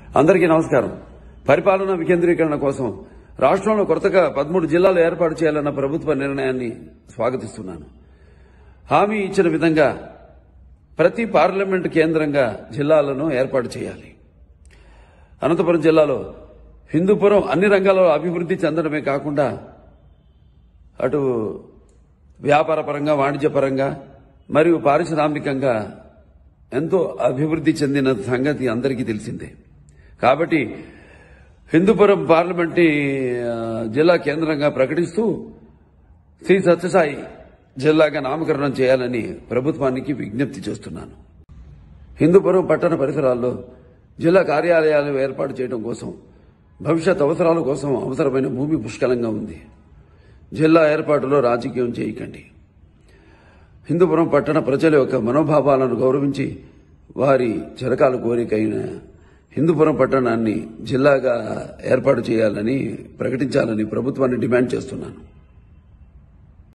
అందరికీ నమస్కారం పరిపాలన వికేంద్రీకరణ కోసం రాష్ట్రంలో కొత్తగా పదమూడు జిల్లాలు ఏర్పాటు చేయాలన్న ప్రభుత్వ నిర్ణయాన్ని స్వాగతిస్తున్నాను హామీ ఇచ్చిన విధంగా ప్రతి పార్లమెంట్ కేంద్రంగా జిల్లాలను ఏర్పాటు చేయాలి అనంతపురం జిల్లాలో హిందూపురం అన్ని రంగాల్లో అభివృద్ధి చెందడమే కాకుండా అటు వ్యాపార పరంగా వాణిజ్య పరంగా మరియు పారిశ్రామికంగా ఎంతో అభివృద్ధి చెందిన సంగతి అందరికీ తెలిసిందే కాబట్టి హిందూపురం పార్లమెంట్ జిల్లా కేంద్రంగా ప్రకటిస్తూ శ్రీ సత్యసాయి జిల్లాగా నామకరణం చేయాలని ప్రభుత్వానికి విజ్ఞప్తి చేస్తున్నాను హిందూపురం పట్టణ పరిసరాల్లో జిల్లా కార్యాలయాలు ఏర్పాటు చేయడం కోసం భవిష్యత్ అవసరాల కోసం అవసరమైన భూమి పుష్కలంగా ఉంది జిల్లా ఏర్పాటులో రాజకీయం చేయకండి హిందూపురం పట్టణ ప్రజల యొక్క మనోభావాలను గౌరవించి వారి చిరకాల కోరికైన హిందూపురం పట్టణాన్ని జిల్లాగా ఏర్పాటు చేయాలని ప్రకటించాలని ప్రభుత్వాన్ని డిమాండ్ చేస్తున్నాను